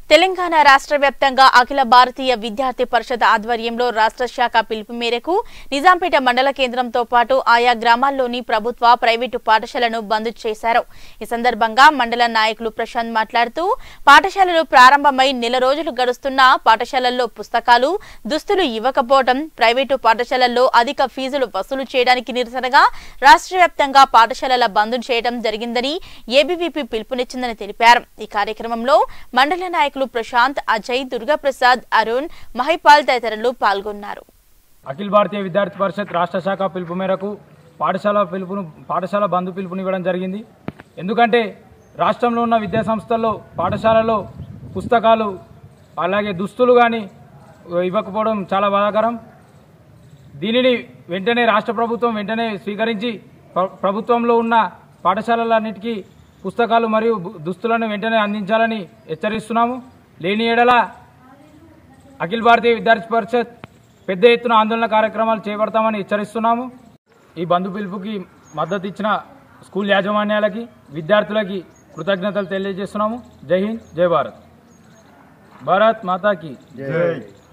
తెలంగాణ రాష్ట్ర వ్యాప్తంగా అఖిల భారతీయ విద్యార్థి పరిషత్ ఆధ్వర్యంలో రాష్ట్ర శాఖ పిలుపు మేరకు నిజాంపేట మండల కేంద్రంతో పాటు ఆయా గ్రామాల్లోని ప్రభుత్వ ప్రైవేటు పాఠశాలను బంద్ చేశారు ఈ సందర్భంగా మండల నాయకులు ప్రశాంత్ మాట్లాడుతూ పాఠశాలలు ప్రారంభమై నెల రోజులు గడుస్తున్నా పాఠశాలల్లో పుస్తకాలు దుస్తులు ఇవ్వకపోవడం ప్రైవేటు పాఠశాలల్లో అధిక ఫీజులు వసూలు చేయడానికి నిరసనగా రాష్ట్ర వ్యాప్తంగా పాఠశాలల బంద్ చేయడం జరిగిందని ఏబీవీపీ పిలుపునిచ్చిందని తెలిపారు ఈ కార్యక్రమంలో మండల నాయకులు ప్రశాంత్ అజయ్ దుర్గాప్రసాద్ అరుణ్ మహిపాల్ తదితరులు పాల్గొన్నారు అఖిల భారతీయ విద్యార్థి పరిషత్ రాష్ట్ర శాఖ పిలుపు మేరకు పాఠశాల పిలుపును పాఠశాల బంధు పిలుపునివ్వడం జరిగింది ఎందుకంటే రాష్ట్రంలో ఉన్న విద్యా సంస్థల్లో పాఠశాలలో పుస్తకాలు అలాగే దుస్తులు కానీ ఇవ్వకపోవడం చాలా బాధాకరం దీనిని వెంటనే రాష్ట్ర ప్రభుత్వం వెంటనే స్వీకరించి ప్ర- ప్రభుత్వంలో ఉన్న పాఠశాలలన్నిటికీ పుస్తకాలు మరియు బు- దుస్తులను వెంటనే అందించాలని హెచ్చరిస్తున్నాము లేని ఎడల అఖిల భారతీయ విద్యార్థి పరిషత్ పెద్ద ఎత్తున ఆందోళన కార్యక్రమాలు చేపడతామని హెచ్చరిస్తున్నాము ఈ బంధు పిలుపుకి మద్దతు ఇచ్చిన స్కూల్ యాజమాన్యాలకి విద్యార్థులకి కృతజ్ఞతలు తెలియజేస్తున్నాము జై హింద్ జై భారత్ భారత్ మాతాకి